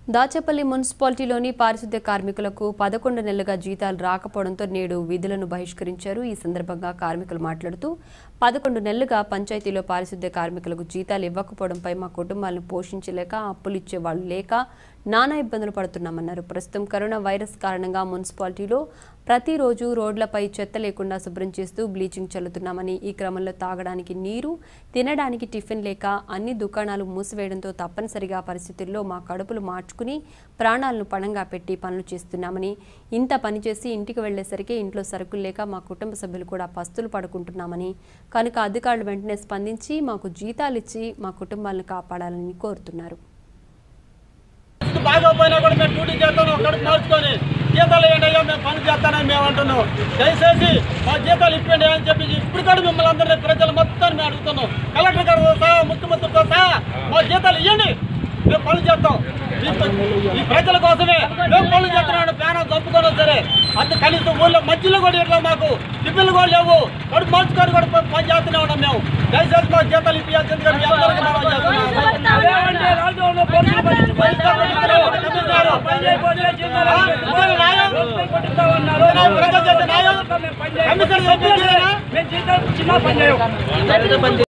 దాచేపల్లి మున్సిపాలిటీలోని పారిశుద్ధ్య కార్మికులకు పదకొండు నెలలుగా జీతాలు రాకపోవడంతో నేడు విధులను బహిష్కరించారు ఈ సందర్భంగా కార్మికులు మాట్లాడుతూ పదకొండు నెలలుగా పంచాయతీలో పారిశుద్ధ్య కార్మికులకు జీతాలు ఇవ్వకపోవడంపై మా కుటుంబాలను పోషించలేక అప్పులు ఇచ్చే వాళ్ళు లేక నానా ఇబ్బందులు పడుతున్నామన్నారు ప్రస్తుతం కరోనా వైరస్ కారణంగా మున్సిపాలిటీలో ప్రతిరోజు రోడ్లపై చెత్త లేకుండా శుభ్రం చేస్తూ బ్లీచింగ్ చల్లుతున్నామని ఈ క్రమంలో తాగడానికి నీరు తినడానికి టిఫిన్ లేక అన్ని దుకాణాలు మూసివేయడంతో తప్పనిసరిగా పరిస్థితుల్లో మా కడుపులు మార్చుకుని ప్రాణాలను పణంగా పెట్టి పనులు చేస్తున్నామని ఇంత పనిచేసి ఇంటికి వెళ్లేసరికి ఇంట్లో సరుకులు లేక మా కుటుంబ సభ్యులు కూడా పస్తులు పడుకుంటున్నామని కనుక అధికారులు వెంటనే స్పందించి మాకు జీతాలు ఇచ్చి మా కుటుంబాలను కాపాడాలని కోరుతున్నారు పరిస్థితి బాగోపోయినా కూడా మేము డ్యూటీ చేస్తాను కడుపు మార్చుకొని జీతాలు ఏంటి అయ్యో మేము పని చేస్తానని మేము అంటున్నాం దయచేసి మా జీతాలు ఇప్పండి అని చెప్పి ఇప్పుడు కూడా మిమ్మల్ని అందరినీ ప్రజలు మొత్తాన్ని మేము అడుగుతున్నాం కలెక్టర్ గారు సహా ముఖ్యమంత్రితో సహా మా జీతాలు ఇవ్వండి మేము పనులు చేస్తాం ఈ- ఈ ప్రజల కోసమే మేము పనులు చేస్తున్నాం ప్రాణం చంపుకున్నా సరే అంత కనీసం ఊళ్ళో మధ్యలో కూడా ఇట్లా మాకు టిఫిన్లు కూడా లేవు కడుపు మార్చుకొని కూడా ప- పని చేస్తూనే ఉన్నాం మేము దయచేసి మా జీతాలు ఇప్పించాల్సిందిగా మీ అందరికీ మనం చేస్తున్నాం అదేమంటే లాక్డౌన్ లో పోలీసులు పట్టించి కమిషనరు. పని చేయకపోతే జీతాలు ఆ? ఇదేనా న్యాయం? రోజుపై కొట్టిస్తామన్నారు. ఇదేనా ప్రజలు చేసే న్యాయం? మేము పని చేయకపోతే కమిషనర్ సభ్యులు ఇదేనా? మేము జీతాలు చిన్న పని చేయం